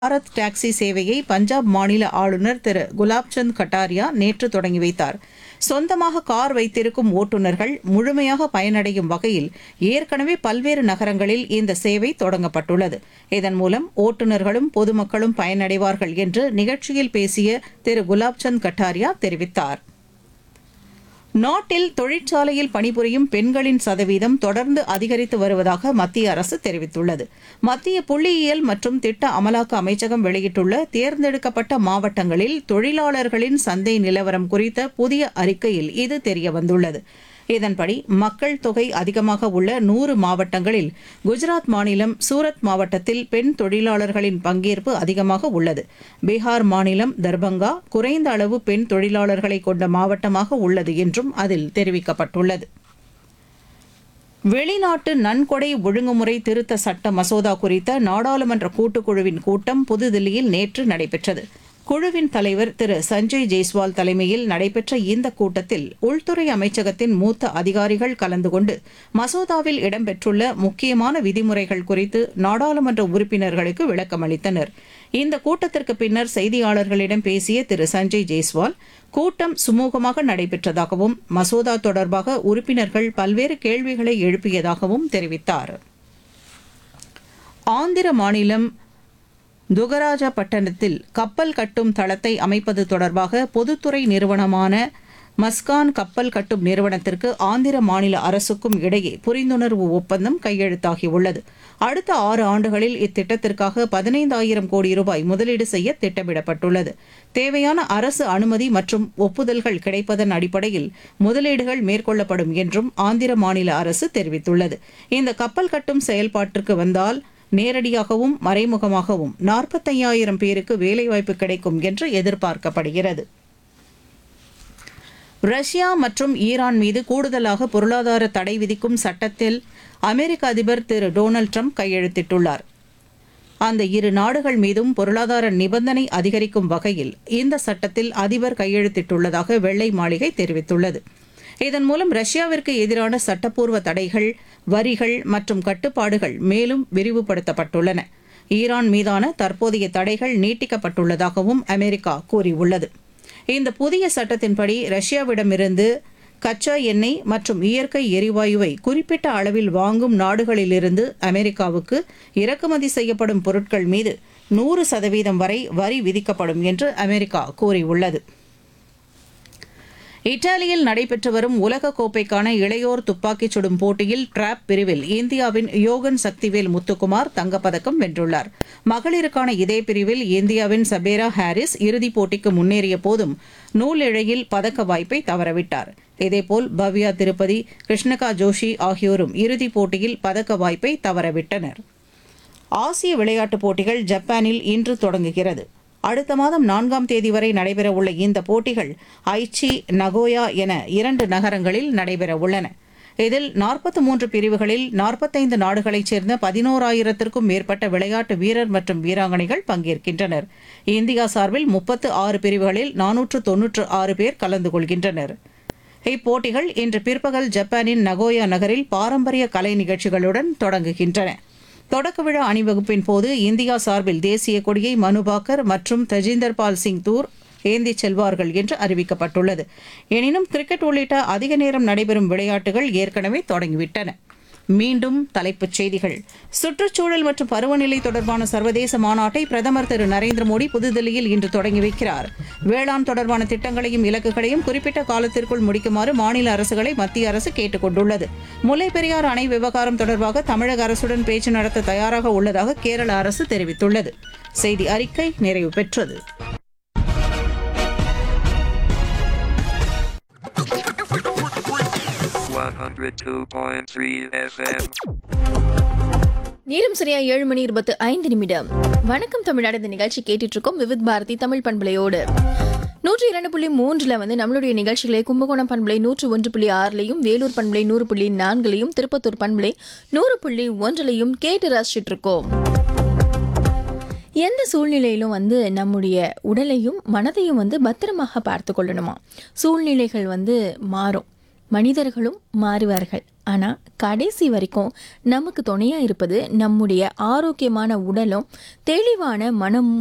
Bharat taxi சேவையை பஞ்சாப் மாநில ஆளுநர் திரு குலாப்சந்த் கட்டாரியா நேற்று தொடங்கி வைத்தார் சொந்தமாக கார் வைத்திருக்கும் ஓட்டுநர்கள் முழுமையாக பயனடையும் வகையில் ஏற்கனவே பல்வேறு நகரங்களில் இந்த சேவை தொடங்கப்பட்டுள்ளது இதன் மூலம் ஓட்டுநர்களும் பொதுமக்களும் பயனடைவார்கள் என்று நிகழ்ச்சியில் பேசிய திரு குலாப்சந்த் கட்டாரியா தெரிவித்தார் நாட்டில் தொழிற்சாலையில் பணிபுரியும் பெண்களின் சதவீதம் தொடர்ந்து அதிகரித்து வருவதாக மத்திய அரசு தெரிவித்துள்ளது மத்திய புள்ளியியல் மற்றும் திட்ட அமலாக்க அமைச்சகம் வெளியிட்டுள்ள தேர்ந்தெடுக்கப்பட்ட மாவட்டங்களில் தொழிலாளர்களின் சந்தை நிலவரம் குறித்த புதிய அறிக்கையில் இது தெரியவந்துள்ளது இதன்படி மக்கள் தொகை அதிகமாக உள்ள நூறு மாவட்டங்களில் குஜராத் மாநிலம் சூரத் மாவட்டத்தில் பெண் தொழிலாளர்களின் பங்கேற்பு அதிகமாக உள்ளது பீகார் மாநிலம் தர்பங்கா குறைந்த அளவு பெண் தொழிலாளர்களை கொண்ட மாவட்டமாக உள்ளது என்றும் அதில் தெரிவிக்கப்பட்டுள்ளது வெளிநாட்டு நன்கொடை ஒழுங்குமுறை திருத்த சட்ட மசோதா குறித்த நாடாளுமன்ற கூட்டுக்குழுவின் கூட்டம் புதுதில்லியில் நேற்று நடைபெற்றது குழுவின் தலைவர் திரு சஞ்சய் ஜெய்ஸ்வால் தலைமையில் நடைபெற்ற இந்த கூட்டத்தில் உள்துறை அமைச்சகத்தின் மூத்த அதிகாரிகள் கலந்து கொண்டு மசோதாவில் இடம்பெற்றுள்ள முக்கியமான விதிமுறைகள் குறித்து நாடாளுமன்ற உறுப்பினர்களுக்கு விளக்கமளித்தனர் இந்த கூட்டத்திற்கு பின்னர் செய்தியாளர்களிடம் பேசிய திரு சஞ்சய் ஜெய்ஸ்வால் கூட்டம் சுமூகமாக நடைபெற்றதாகவும் மசோதா தொடர்பாக உறுப்பினர்கள் பல்வேறு கேள்விகளை எழுப்பியதாகவும் தெரிவித்தார் ஆந்திர மாநிலம் துகராஜப்பட்டினத்தில் கப்பல் கட்டும் தளத்தை அமைப்பது தொடர்பாக பொதுத்துறை நிறுவனமான மஸ்கான் கப்பல் கட்டும் நிறுவனத்திற்கு ஆந்திர மாநில அரசுக்கும் இடையே புரிந்துணர்வு ஒப்பந்தம் கையெழுத்தாகியுள்ளது அடுத்த ஆறு ஆண்டுகளில் இத்திட்டத்திற்காக பதினைந்தாயிரம் கோடி ரூபாய் முதலீடு செய்ய திட்டமிடப்பட்டுள்ளது தேவையான அரசு அனுமதி மற்றும் ஒப்புதல்கள் கிடைப்பதன் அடிப்படையில் முதலீடுகள் மேற்கொள்ளப்படும் என்றும் ஆந்திர மாநில அரசு தெரிவித்துள்ளது இந்த கப்பல் கட்டும் செயல்பாட்டிற்கு வந்தால் நேரடியாகவும் மறைமுகமாகவும் நாற்பத்தையாயிரம் பேருக்கு வேலைவாய்ப்பு கிடைக்கும் என்று எதிர்பார்க்கப்படுகிறது ரஷ்யா மற்றும் ஈரான் மீது கூடுதலாக பொருளாதார தடை விதிக்கும் சட்டத்தில் அமெரிக்க அதிபர் திரு டொனால்டு ட்ரம்ப் கையெழுத்திட்டுள்ளார் அந்த இரு நாடுகள் மீதும் பொருளாதார நிபந்தனை அதிகரிக்கும் வகையில் இந்த சட்டத்தில் அதிபர் கையெழுத்திட்டுள்ளதாக வெள்ளை மாளிகை தெரிவித்துள்ளது இதன் மூலம் ரஷ்யாவிற்கு எதிரான சட்டப்பூர்வ தடைகள் வரிகள் மற்றும் கட்டுப்பாடுகள் மேலும் விரிவுபடுத்தப்பட்டுள்ளன ஈரான் மீதான தற்போதைய தடைகள் நீட்டிக்கப்பட்டுள்ளதாகவும் அமெரிக்கா கூறியுள்ளது இந்த புதிய சட்டத்தின்படி ரஷ்யாவிடமிருந்து கச்சா எண்ணெய் மற்றும் இயற்கை எரிவாயுவை குறிப்பிட்ட அளவில் வாங்கும் நாடுகளிலிருந்து அமெரிக்காவுக்கு இறக்குமதி செய்யப்படும் பொருட்கள் மீது நூறு சதவீதம் வரை வரி விதிக்கப்படும் என்று அமெரிக்கா கூறியுள்ளது இத்தாலியில் நடைபெற்று வரும் உலகக்கோப்பைக்கான இளையோர் துப்பாக்கிச் சுடும் போட்டியில் டிராப் பிரிவில் இந்தியாவின் யோகன் சக்திவேல் முத்துக்குமார் தங்கப்பதக்கம் வென்றுள்ளார் மகளிருக்கான இதே பிரிவில் இந்தியாவின் சபேரா ஹாரிஸ் இறுதிப் போட்டிக்கு முன்னேறிய போதும் நூல் இழையில் பதக்க வாய்ப்பை தவறவிட்டார் இதேபோல் பவ்யா திருப்பதி கிருஷ்ணகா ஜோஷி ஆகியோரும் இறுதிப் போட்டியில் பதக்க வாய்ப்பை தவறவிட்டனர் ஆசிய விளையாட்டுப் போட்டிகள் ஜப்பானில் இன்று தொடங்குகிறது அடுத்த மாதம் நான்காம் தேதி வரை நடைபெறவுள்ள இந்த போட்டிகள் ஐச்சி நகோயா என இரண்டு நகரங்களில் நடைபெறவுள்ளன இதில் நாற்பத்தி மூன்று பிரிவுகளில் நாற்பத்தைந்து நாடுகளைச் சேர்ந்த பதினோராயிரத்திற்கும் மேற்பட்ட விளையாட்டு வீரர் மற்றும் வீராங்கனைகள் பங்கேற்கின்றனர் இந்தியா சார்பில் முப்பத்து ஆறு பிரிவுகளில் நானூற்று தொன்னூற்று ஆறு பேர் கலந்து கொள்கின்றனர் இப்போட்டிகள் இன்று பிற்பகல் ஜப்பானின் நகோயா நகரில் பாரம்பரிய கலை நிகழ்ச்சிகளுடன் தொடங்குகின்றன தொடக்க விழா அணிவகுப்பின் போது இந்தியா சார்பில் தேசிய கொடியை மனுபாக்கர் மற்றும் தஜிந்தர் பால் சிங் தூர் ஏந்திச் செல்வார்கள் என்று அறிவிக்கப்பட்டுள்ளது எனினும் கிரிக்கெட் உள்ளிட்ட அதிக நேரம் நடைபெறும் விளையாட்டுகள் ஏற்கனவே தொடங்கிவிட்டன மீண்டும் தலைப்புச் செய்திகள் சுற்றுச்சூழல் மற்றும் பருவநிலை தொடர்பான சர்வதேச மாநாட்டை பிரதமர் திரு நரேந்திர மோடி புதுதில்லியில் இன்று தொடங்கி வைக்கிறார் வேளாண் தொடர்பான திட்டங்களையும் இலக்குகளையும் குறிப்பிட்ட காலத்திற்குள் முடிக்குமாறு மாநில அரசுகளை மத்திய அரசு கேட்டுக் கொண்டுள்ளது முல்லை பெரியாறு அணை விவகாரம் தொடர்பாக தமிழக அரசுடன் பேச்சு நடத்த தயாராக உள்ளதாக கேரள அரசு தெரிவித்துள்ளது செய்தி அறிக்கை நிறைவு பெற்றது One hundred two point three FM. நேரம் சரியா ஏழு மணி இருபத்து ஐந்து நிமிடம் வணக்கம் தமிழ்நாடு இந்த நிகழ்ச்சி கேட்டுட்டு இருக்கோம் விவித் பாரதி தமிழ் பண்பலையோடு நூற்றி இரண்டு புள்ளி மூன்றுல வந்து நம்மளுடைய நிகழ்ச்சிகளை கும்பகோணம் பண்பலை நூற்று ஒன்று புள்ளி ஆறுலையும் வேலூர் பண்பலை நூறு புள்ளி நான்குலையும் திருப்பத்தூர் பண்பலை நூறு புள்ளி ஒன்றுலையும் கேட்டு ரசிச்சிட்டு இருக்கோம் எந்த சூழ்நிலையிலும் வந்து நம்முடைய உடலையும் மனதையும் வந்து பத்திரமாக பார்த்து கொள்ளணுமா சூழ்நிலைகள் வந்து மாறும் மனிதர்களும் மாறுவார்கள் ஆனால் கடைசி வரைக்கும் நமக்கு துணையாக இருப்பது நம்முடைய ஆரோக்கியமான உடலும் தெளிவான மனமும்